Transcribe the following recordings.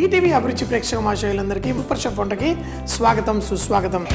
ETV అభిరుచి ప్రేక్షక మాషయులందరికీ super chef వంటకి స్వాగతం సుస్వాగతం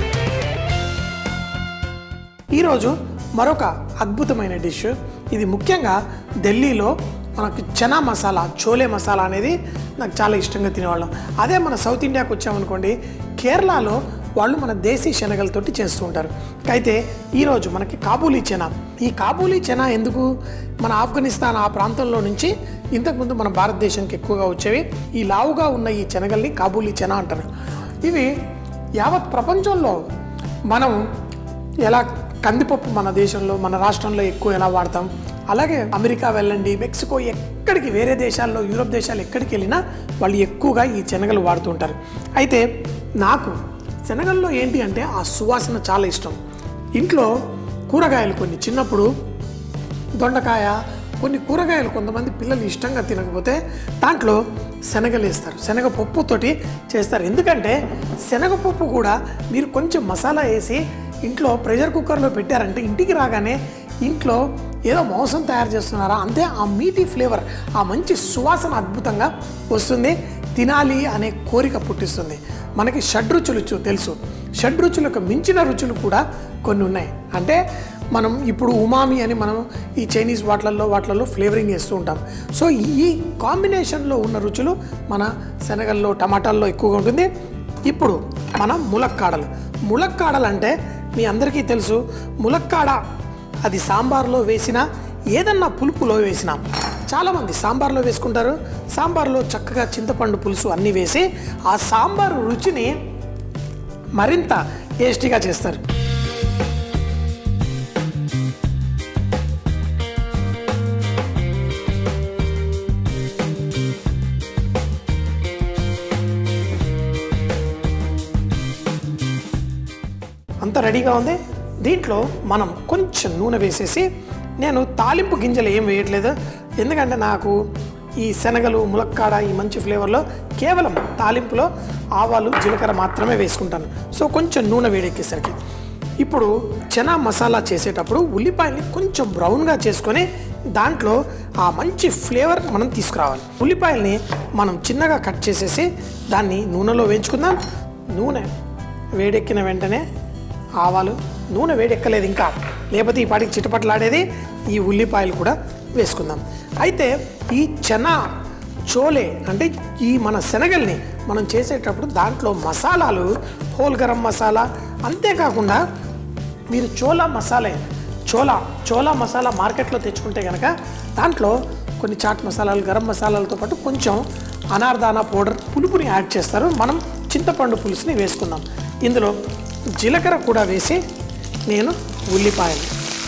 ఈరోజు మరొక అద్భుతమైన డిష్ ఇది ముఖ్యంగా ఢిల్లీలో మనకి చనా మసాలా చోలే మసాలా అనేది నాకు చాలా ఇష్టంగా తినేవాళ్ళం అదే మన సౌత్ ఇండియాకి వచ్చామనుకోండి కేరళలో వాళ్ళు మన దేశీ శనగలతోటి చేస్తూ ఉంటారు అయితే ఈరోజు మనకి కాబూలీ చెనా ఈ కాబూలీ చెనా ఎందుకు మన ఆఫ్ఘనిస్తాన్ ఆ ప్రాంతంలో నుంచి ఇంతకుముందు మన భారతదేశానికి ఎక్కువగా వచ్చేవి ఈ లావుగా ఉన్న ఈ శనగల్ని కాబూలీ చెనా అంటారు ఇవి యావత్ ప్రపంచంలో మనం ఎలా కందిపప్పు మన దేశంలో మన రాష్ట్రంలో ఎక్కువ ఎలా వాడతాం అలాగే అమెరికా వెళ్ళండి మెక్సికో ఎక్కడికి వేరే దేశాల్లో యూరోప్ దేశాలు ఎక్కడికి వెళ్ళినా వాళ్ళు ఎక్కువగా ఈ శనగలు వాడుతుంటారు అయితే నాకు శనగల్లో ఏంటి అంటే ఆ సువాసన చాలా ఇష్టం ఇంట్లో కూరగాయలు కొన్ని చిన్నప్పుడు దొండకాయ కొన్ని కూరగాయలు కొంతమంది పిల్లలు ఇష్టంగా తినకపోతే దాంట్లో శనగలు వేస్తారు శనగ పప్పుతోటి చేస్తారు ఎందుకంటే శనగపప్పు కూడా మీరు కొంచెం మసాలా వేసి ఇంట్లో ప్రెషర్ కుక్కర్లో పెట్టారంటే ఇంటికి రాగానే ఇంట్లో ఏదో మాంసం తయారు చేస్తున్నారా అంతే ఆ మీటీ ఫ్లేవర్ ఆ మంచి సువాసన అద్భుతంగా వస్తుంది తినాలి అనే కోరిక పుట్టిస్తుంది మనకి షడ్రుచులు చూ- తెలుసు షడ్రుచులకు మించిన రుచులు కూడా కొన్ని ఉన్నాయి అంటే మనం ఇప్పుడు ఉమామి అని మనం ఈ చైనీస్ వాటిలలో వాటిలలో ఫ్లేవరింగ్ చేస్తూ ఉంటాం సో ఈ కాంబినేషన్లో ఉన్న రుచులు మన శనగల్లో టమాటాల్లో ఎక్కువగా ఉంటుంది ఇప్పుడు మన ములక్కాడలు ములక్కాడలు అంటే మీ అందరికీ తెలుసు ములక్కాడ అది సాంబార్లో వేసినా ఏదన్నా పులుపులో వేసినా చాలామంది సాంబార్లో వేసుకుంటారు సాంబార్లో చక్కగా చింతపండు పులుసు అన్నీ వేసి ఆ సాంబారు రుచిని మరింత టేస్టీగా చేస్తారు అంతా రెడీగా ఉంది దీంట్లో మనం కొంచెం నూనె వేసేసి నేను తాలింపు గింజలు ఏం వేయట్లేదు ఎందుకంటే నాకు ఈ శనగలు ములక్కాడ ఈ మంచి ఫ్లేవర్లో కేవలం తాలింపులో ఆవాలు జీలకర్ర మాత్రమే వేసుకుంటాను సో కొంచెం నూనె వేడెక్కేసరికి ఇప్పుడు చనా మసాలా చేసేటప్పుడు ఉల్లిపాయని కొంచెం బ్రౌన్గా చేసుకొని దాంట్లో ఆ మంచి ఫ్లేవర్ మనం తీసుకురావాలి ఉల్లిపాయల్ని మనం చిన్నగా కట్ చేసేసి దాన్ని నూనెలో వేయించుకుందాం నూనె వేడెక్కిన వెంటనే ఆవాలు నూనె వేడెక్కలేదు ఇంకా లేకపోతే ఈ పాటికి చిటపట్లాడేది ఈ ఉల్లిపాయలు కూడా వేసుకుందాం అయితే ఈ చనా చోలే అంటే ఈ మన శనగల్ని మనం చేసేటప్పుడు దాంట్లో మసాలాలు హోల్ గరం మసాలా అంతేకాకుండా మీరు చోలా మసాలే చోలా చోలా మసాలా మార్కెట్లో తెచ్చుకుంటే కనుక దాంట్లో కొన్ని చాట్ మసాలాలు గరం మసాలాలతో పాటు కొంచెం అనార్దానా పౌడర్ పులుపుని యాడ్ చేస్తారు మనం చింతపండు పులుసుని వేసుకుందాం ఇందులో జీలకర్ర కూడా వేసి నేను ఉల్లిపాయలు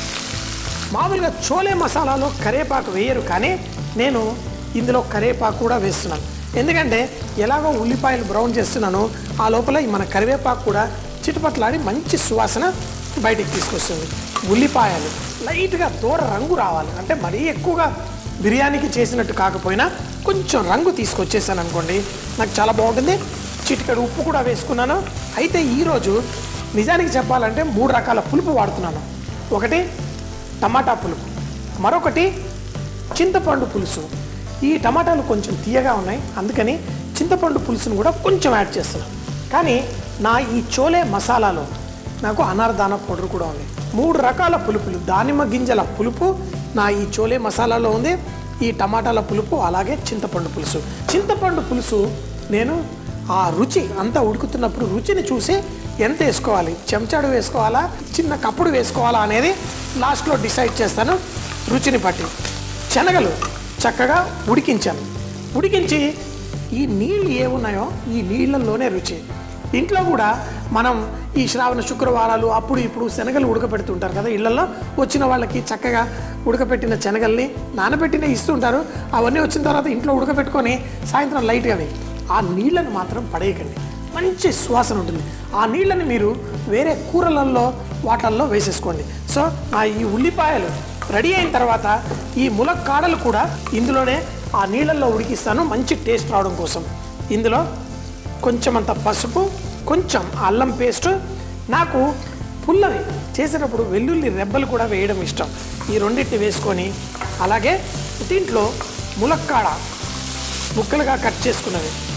మామూలుగా చోలే మసాలాలో కరేపాకు వేయరు కానీ నేను ఇందులో కరేపాకు కూడా వేస్తున్నాను ఎందుకంటే ఎలాగో ఉల్లిపాయలు బ్రౌన్ చేస్తున్నానో ఆ లోపల ఈ మన కరివేపాకు కూడా చిటపట్లాడి మంచి సువాసన బయటికి తీసుకొస్తుంది ఉల్లిపాయలు లైట్గా దూర రంగు రావాలి అంటే మరీ ఎక్కువగా బిర్యానీకి చేసినట్టు కాకపోయినా కొంచెం రంగు తీసుకొచ్చేసాను అనుకోండి నాకు చాలా బాగుంటుంది చిటికెడు ఉప్పు కూడా వేసుకున్నాను అయితే ఈరోజు నిజానికి చెప్పాలంటే మూడు రకాల పులుపు వాడుతున్నాను ఒకటి టమాటా పులుపు మరొకటి చింతపండు పులుసు ఈ టమాటాలు కొంచెం తీయగా ఉన్నాయి అందుకని చింతపండు పులుసును కూడా కొంచెం యాడ్ చేస్తున్నాను కానీ నా ఈ చోలే మసాలాలో నాకు అనార్దాన పౌడర్ కూడా ఉంది మూడు రకాల పులుపులు దానిమ్మ గింజల పులుపు నా ఈ చోలే మసాలాలో ఉంది ఈ టమాటాల పులుపు అలాగే చింతపండు పులుసు చింతపండు పులుసు నేను ఆ రుచి అంతా ఉడుకుతున్నప్పుడు రుచిని చూసి ఎంత వేసుకోవాలి చెంచాడు వేసుకోవాలా చిన్న కప్పుడు వేసుకోవాలా అనేది లాస్ట్లో డిసైడ్ చేస్తాను రుచిని బట్టి శనగలు చక్కగా ఉడికించాను ఉడికించి ఈ నీళ్ళు ఏమున్నాయో ఈ నీళ్ళల్లోనే రుచి ఇంట్లో కూడా మనం ఈ శ్రావణ శుక్రవారాలు అప్పుడు ఇప్పుడు శనగలు ఉడకపెడుతుంటారు కదా ఇళ్లలో వచ్చిన వాళ్ళకి చక్కగా ఉడకపెట్టిన శనగల్ని నానబెట్టిన ఇస్తుంటారు అవన్నీ వచ్చిన తర్వాత ఇంట్లో ఉడకపెట్టుకొని సాయంత్రం లైట్గా వేయి ఆ నీళ్ళని మాత్రం పడేయకండి మంచి సువాసన ఉంటుంది ఆ నీళ్ళని మీరు వేరే కూరలలో వాటల్లో వేసేసుకోండి సో ఆ ఈ ఉల్లిపాయలు రెడీ అయిన తర్వాత ఈ ములక్కాడలు కూడా ఇందులోనే ఆ నీళ్ళల్లో ఉడికిస్తాను మంచి టేస్ట్ రావడం కోసం ఇందులో కొంచెం అంత పసుపు కొంచెం అల్లం పేస్ట్ నాకు పుల్లవి చేసేటప్పుడు వెల్లుల్లి రెబ్బలు కూడా వేయడం ఇష్టం ఈ రెండింటిని వేసుకొని అలాగే దీంట్లో ములక్కాడ ముక్కలుగా కట్ చేసుకున్నవి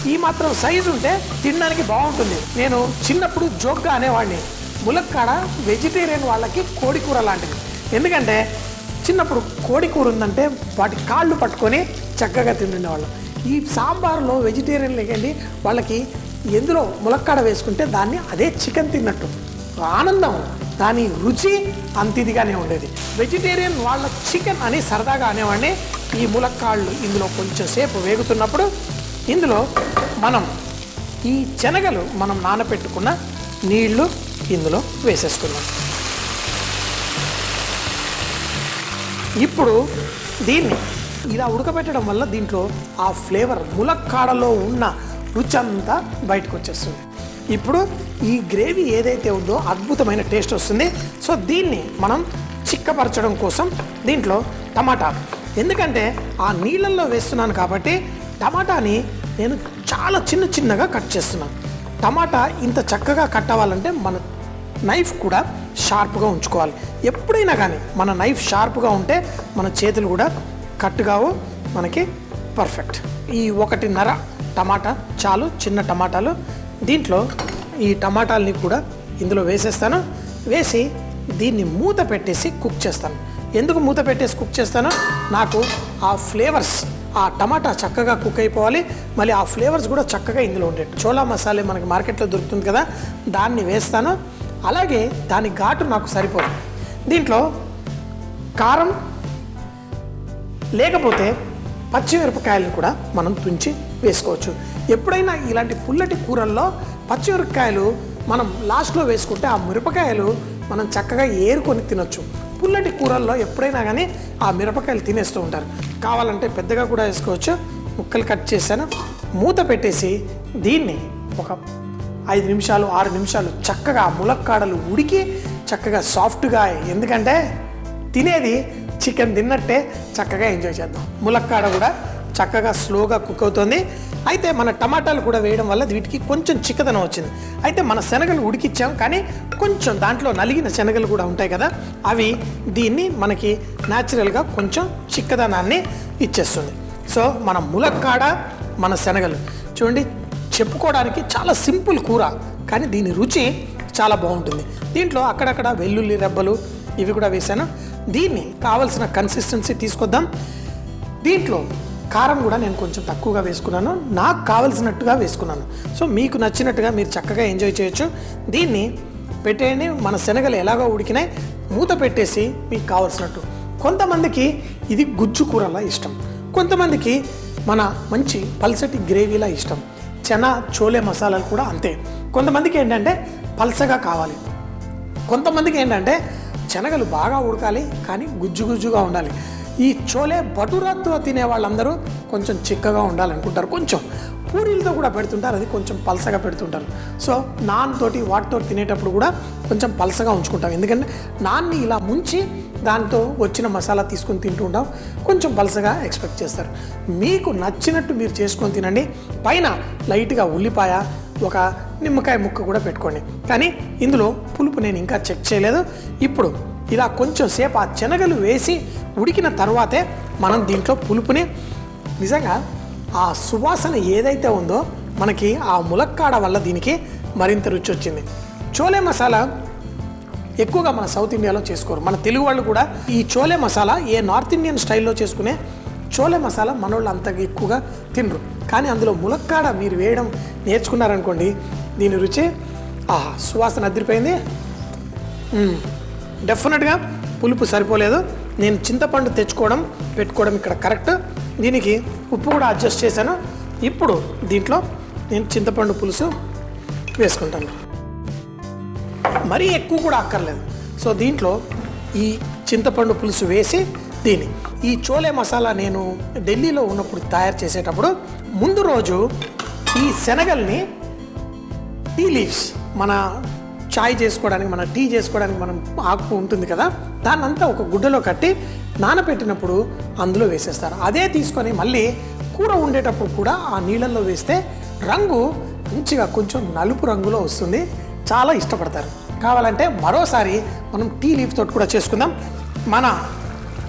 ఈ మాత్రం సైజు ఉంటే తినడానికి బాగుంటుంది నేను చిన్నప్పుడు జోక్గా అనేవాడిని ములక్కాడ వెజిటేరియన్ వాళ్ళకి కోడి కూర లాంటిది ఎందుకంటే చిన్నప్పుడు కోడి కూర ఉందంటే వాటి కాళ్ళు పట్టుకొని చక్కగా తింటుండేవాళ్ళం ఈ సాంబార్లో వెజిటేరియన్ లేకండి వాళ్ళకి ఎందులో ములక్కాడ వేసుకుంటే దాన్ని అదే చికెన్ తిన్నట్టు ఆనందం దాని రుచి అంత ఇదిగానే ఉండేది వెజిటేరియన్ వాళ్ళ చికెన్ అని సరదాగా అనేవాడిని ఈ ములక్కాళ్ళు ఇందులో కొంచెం సేపు వేగుతున్నప్పుడు ఇందులో మనం ఈ శనగలు మనం నానబెట్టుకున్న నీళ్లు ఇందులో వేసేసుకున్నాం ఇప్పుడు దీన్ని ఇలా ఉడకబెట్టడం వల్ల దీంట్లో ఆ ఫ్లేవర్ ములక్కాడలో ఉన్న రుచి అంతా బయటకు వచ్చేస్తుంది ఇప్పుడు ఈ గ్రేవీ ఏదైతే ఉందో అద్భుతమైన టేస్ట్ వస్తుంది సో దీన్ని మనం చిక్కపరచడం కోసం దీంట్లో టమాటా ఎందుకంటే ఆ నీళ్ళల్లో వేస్తున్నాను కాబట్టి టమాటాని నేను చాలా చిన్న చిన్నగా కట్ చేస్తున్నాను టమాటా ఇంత చక్కగా కట్ అవ్వాలంటే మన నైఫ్ కూడా షార్ప్గా ఉంచుకోవాలి ఎప్పుడైనా కానీ మన నైఫ్ షార్ప్గా ఉంటే మన చేతులు కూడా కట్ కావు మనకి పర్ఫెక్ట్ ఈ ఒకటిన్నర టమాటా చాలు చిన్న టమాటాలు దీంట్లో ఈ టమాటాలని కూడా ఇందులో వేసేస్తాను వేసి దీన్ని మూత పెట్టేసి కుక్ చేస్తాను ఎందుకు మూత పెట్టేసి కుక్ చేస్తానో నాకు ఆ ఫ్లేవర్స్ ఆ టమాటా చక్కగా కుక్ అయిపోవాలి మళ్ళీ ఆ ఫ్లేవర్స్ కూడా చక్కగా ఇందులో ఉండేది చోలా మసాలా మనకి మార్కెట్లో దొరుకుతుంది కదా దాన్ని వేస్తాను అలాగే దాని ఘాటు నాకు సరిపోదు దీంట్లో కారం లేకపోతే పచ్చిమిరపకాయలను కూడా మనం తుంచి వేసుకోవచ్చు ఎప్పుడైనా ఇలాంటి పుల్లటి కూరల్లో పచ్చిమిరపకాయలు మనం లాస్ట్లో వేసుకుంటే ఆ మిరపకాయలు మనం చక్కగా ఏరుకొని తినొచ్చు పుల్లటి కూరల్లో ఎప్పుడైనా కానీ ఆ మిరపకాయలు తినేస్తూ ఉంటారు కావాలంటే పెద్దగా కూడా వేసుకోవచ్చు ముక్కలు కట్ చేశాను మూత పెట్టేసి దీన్ని ఒక ఐదు నిమిషాలు ఆరు నిమిషాలు చక్కగా ములక్కాడలు ఉడికి చక్కగా సాఫ్ట్గా ఎందుకంటే తినేది చికెన్ తిన్నట్టే చక్కగా ఎంజాయ్ చేద్దాం ములక్కాడ కూడా చక్కగా స్లోగా కుక్ అవుతుంది అయితే మన టమాటాలు కూడా వేయడం వల్ల వీటికి కొంచెం చిక్కదనం వచ్చింది అయితే మన శనగలు ఉడికిచ్చాం కానీ కొంచెం దాంట్లో నలిగిన శనగలు కూడా ఉంటాయి కదా అవి దీన్ని మనకి న్యాచురల్గా కొంచెం చిక్కదనాన్ని ఇచ్చేస్తుంది సో మన ములక్కాడ మన శనగలు చూడండి చెప్పుకోవడానికి చాలా సింపుల్ కూర కానీ దీని రుచి చాలా బాగుంటుంది దీంట్లో అక్కడక్కడ వెల్లుల్లి రెబ్బలు ఇవి కూడా వేసాను దీన్ని కావలసిన కన్సిస్టెన్సీ తీసుకొద్దాం దీంట్లో కారం కూడా నేను కొంచెం తక్కువగా వేసుకున్నాను నాకు కావలసినట్టుగా వేసుకున్నాను సో మీకు నచ్చినట్టుగా మీరు చక్కగా ఎంజాయ్ చేయొచ్చు దీన్ని పెట్టేయండి మన శనగలు ఎలాగో ఉడికినాయి మూత పెట్టేసి మీకు కావలసినట్టు కొంతమందికి ఇది గుజ్జు కూరలా ఇష్టం కొంతమందికి మన మంచి పల్సటి గ్రేవీలా ఇష్టం చెనా చోలే మసాలాలు కూడా అంతే కొంతమందికి ఏంటంటే పల్సగా కావాలి కొంతమందికి ఏంటంటే శనగలు బాగా ఉడకాలి కానీ గుజ్జు గుజ్జుగా ఉండాలి ఈ చోలే బటురాతో తినే వాళ్ళందరూ కొంచెం చిక్కగా ఉండాలనుకుంటారు కొంచెం పూరీలతో కూడా పెడుతుంటారు అది కొంచెం పలసగా పెడుతుంటారు సో నాన్ తోటి వాటితో తినేటప్పుడు కూడా కొంచెం పలసగా ఉంచుకుంటాం ఎందుకంటే నాన్ని ఇలా ముంచి దాంతో వచ్చిన మసాలా తీసుకొని తింటూ ఉంటాం కొంచెం పలసగా ఎక్స్పెక్ట్ చేస్తారు మీకు నచ్చినట్టు మీరు చేసుకొని తినండి పైన లైట్గా ఉల్లిపాయ ఒక నిమ్మకాయ ముక్క కూడా పెట్టుకోండి కానీ ఇందులో పులుపు నేను ఇంకా చెక్ చేయలేదు ఇప్పుడు ఇలా కొంచెం సేపు ఆ శనగలు వేసి ఉడికిన తర్వాతే మనం దీంట్లో పులుపుని నిజంగా ఆ సువాసన ఏదైతే ఉందో మనకి ఆ ములక్కాడ వల్ల దీనికి మరింత రుచి వచ్చింది చోలే మసాలా ఎక్కువగా మన సౌత్ ఇండియాలో చేసుకోరు మన తెలుగు వాళ్ళు కూడా ఈ చోలే మసాలా ఏ నార్త్ ఇండియన్ స్టైల్లో చేసుకునే చోలే మసాలా మనోళ్ళు అంత ఎక్కువగా తినరు కానీ అందులో ములక్కాడ మీరు వేయడం నేర్చుకున్నారనుకోండి దీని రుచి ఆహా సువాసన అదిరిపోయింది మ్మ్. డెఫినెట్గా పులుపు సరిపోలేదు నేను చింతపండు తెచ్చుకోవడం పెట్టుకోవడం ఇక్కడ కరెక్ట్ దీనికి ఉప్పు కూడా అడ్జస్ట్ చేశాను ఇప్పుడు దీంట్లో నేను చింతపండు పులుసు వేసుకుంటాను మరీ ఎక్కువ కూడా అక్కర్లేదు సో దీంట్లో ఈ చింతపండు పులుసు వేసి దీన్ని ఈ చోలే మసాలా నేను ఢిల్లీలో ఉన్నప్పుడు తయారు చేసేటప్పుడు ముందు రోజు ఈ శనగల్ని టీ లీవ్స్ మన చాయ్ చేసుకోవడానికి మన టీ చేసుకోవడానికి మనం ఆకు ఉంటుంది కదా దాన్ని అంతా ఒక గుడ్డలో కట్టి నానబెట్టినప్పుడు అందులో వేసేస్తారు అదే తీసుకొని మళ్ళీ కూర ఉండేటప్పుడు కూడా ఆ నీళ్ళల్లో వేస్తే రంగు మంచిగా కొంచెం నలుపు రంగులో వస్తుంది చాలా ఇష్టపడతారు కావాలంటే మరోసారి మనం టీ లీఫ్ తోటి కూడా చేసుకుందాం మన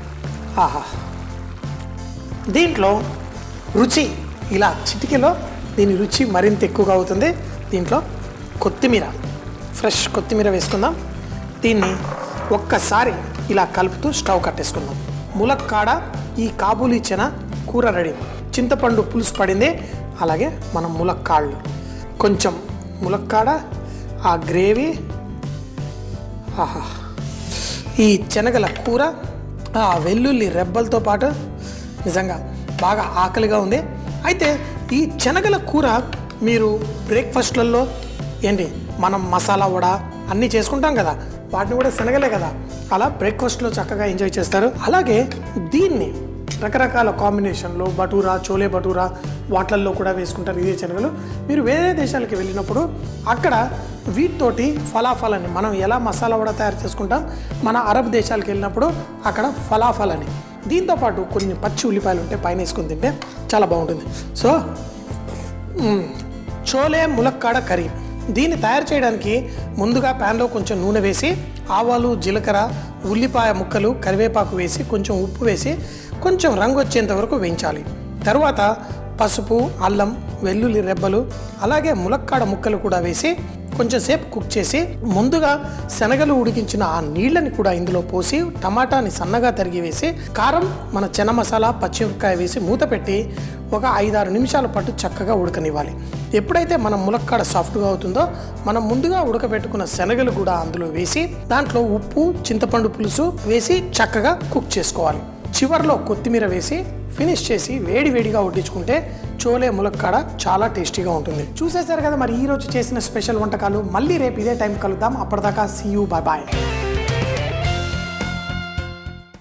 ఆహా దీంట్లో రుచి ఇలా చిటికెలో దీని రుచి మరింత ఎక్కువగా అవుతుంది దీంట్లో కొత్తిమీర ఫ్రెష్ కొత్తిమీర వేసుకుందాం దీన్ని ఒక్కసారి ఇలా కలుపుతూ స్టవ్ కట్టేసుకుందాం ములక్కాడ ఈ కాబూలీ చెన కూర రెడీ చింతపండు పులుసు పడింది అలాగే మనం ములక్కాళ్ళు కొంచెం ములక్కాడ ఆ గ్రేవీ ఆహా ఈ శనగల కూర ఆ వెల్లుల్లి రెబ్బలతో పాటు నిజంగా బాగా ఆకలిగా ఉంది అయితే ఈ శనగల కూర మీరు బ్రేక్ఫాస్ట్లలో ఏంటి మనం మసాలా వడ అన్నీ చేసుకుంటాం కదా వాటిని కూడా శనగలే కదా అలా బ్రేక్ఫాస్ట్లో చక్కగా ఎంజాయ్ చేస్తారు అలాగే దీన్ని రకరకాల కాంబినేషన్లో బటూరా చోలే బటూరా వాటిల్లో కూడా వేసుకుంటారు ఇదే శనగలు మీరు వేరే దేశాలకి వెళ్ళినప్పుడు అక్కడ వీటితోటి ఫలాఫల్ అని మనం ఎలా మసాలా వడ తయారు చేసుకుంటాం మన అరబ్ దేశాలకు వెళ్ళినప్పుడు అక్కడ ఫలాఫల్ అని దీంతోపాటు కొన్ని పచ్చి ఉల్లిపాయలు ఉంటే పైన వేసుకొని తింటే చాలా బాగుంటుంది సో మ్మ్. చోలే ములక్కాడ కర్రీ దీన్ని తయారు చేయడానికి ముందుగా ప్యాన్లో కొంచెం నూనె వేసి ఆవాలు జీలకర్ర ఉల్లిపాయ ముక్కలు కరివేపాకు వేసి కొంచెం ఉప్పు వేసి కొంచెం రంగు వచ్చేంత వరకు వేయించాలి తర్వాత పసుపు అల్లం వెల్లుల్లి రెబ్బలు అలాగే ములక్కాడ ముక్కలు కూడా వేసి కొంచెం సేపు కుక్ చేసి ముందుగా శనగలు ఉడికించిన ఆ నీళ్ళని కూడా ఇందులో పోసి టమాటాని సన్నగా తరిగి వేసి కారం మన చెన మసాలా పచ్చిమిరపకాయ వేసి మూత పెట్టి ఒక ఐదారు నిమిషాల పాటు చక్కగా ఉడకనివ్వాలి ఎప్పుడైతే మనం ములక్కాడ సాఫ్ట్గా అవుతుందో మనం ముందుగా ఉడకబెట్టుకున్న శనగలు కూడా అందులో వేసి దాంట్లో ఉప్పు చింతపండు పులుసు వేసి చక్కగా కుక్ చేసుకోవాలి చివర్లో కొత్తిమీర వేసి ఫినిష్ చేసి వేడి వేడిగా వడ్డించుకుంటే చోలే ములక్కాడ చాలా టేస్టీగా ఉంటుంది చూసేశారు కదా మరి ఈ రోజు చేసిన స్పెషల్ వంటకాలు మళ్ళీ రేపు ఇదే టైం కలుద్దాం అప్పటిదాకా సీ యూ బాయ్ బాయ్